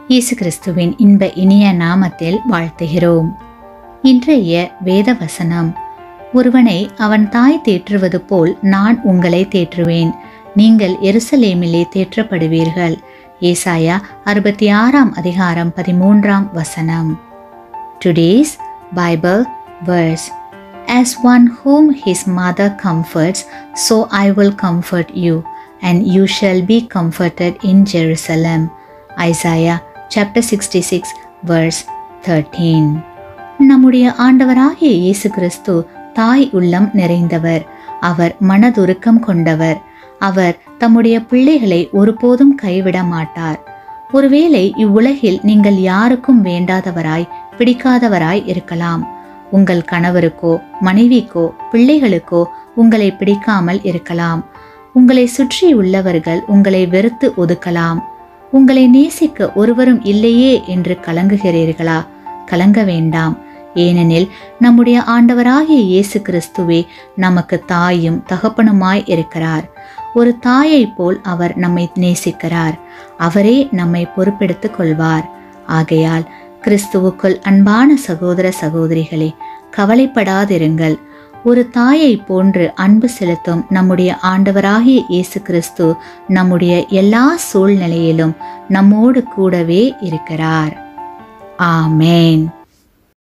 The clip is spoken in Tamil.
இயேசு கிறிஸ்துவின் இன்ப இனிய நாமத்தில் வாழ்த்துகிறோம் இன்றைய வேத வசனம் ஒருவனை அவன் தாய் தேற்றுவது போல் நான் உங்களை தேற்றுவேன் நீங்கள் எருசலேமிலே தேற்றப்படுவீர்கள் ஏசாயா அறுபத்தி ஆறாம் அதிகாரம் பதிமூன்றாம் வசனம் today's Bible verse As one whom his mother comforts, so I will comfort you, and you shall be comforted in Jerusalem. Isaiah chapter 66 verse 13 நம்முடைய ஆண்டவராகிய இயேசு கிறிஸ்து தாய் உள்ளம் நிறைந்தவர் அவர் மனதுருக்கம் கொண்டவர் அவர் தம்முடைய பிள்ளைகளை ஒருபோதும் கைவிட மாட்டார் ஒருவேளை இவ்வுலகில் நீங்கள் யாருக்கும் வேண்டாதவராய் பிடிக்காதவராய் இருக்கலாம் உங்கள் கணவருக்கோ மனைவிக்கோ பிள்ளைகளுக்கோ உங்களை பிடிக்காமல் இருக்கலாம் உங்களை சுற்றி உள்ளவர்கள் உங்களை வெறுத்து ஒதுக்கலாம் உங்களை நேசிக்க ஒருவரும் இல்லையே என்று கலங்குகிறீர்களா கலங்க வேண்டாம் ஏனெனில் நம்முடைய ஆண்டவராகிய இயேசு கிறிஸ்துவே நமக்கு தாயும் தகப்பனுமாய் இருக்கிறார் ஒரு தாயைப் போல் அவர் நம்மை நேசிக்கிறார் அவரே நம்மை பொறுப்பெடுத்துக் கொள்வார் ஆகையால் கிறிஸ்துவுக்குள் அன்பான சகோதர சகோதரிகளே கவலைப்படாதிருங்கள் ஒரு தாயை போன்று அன்பு செலுத்தும் நம்முடைய ஆண்டவராகிய இயேசு கிறிஸ்து நம்முடைய எல்லா சூழ்நிலையிலும் நம்மோடு கூடவே இருக்கிறார் ஆமேன்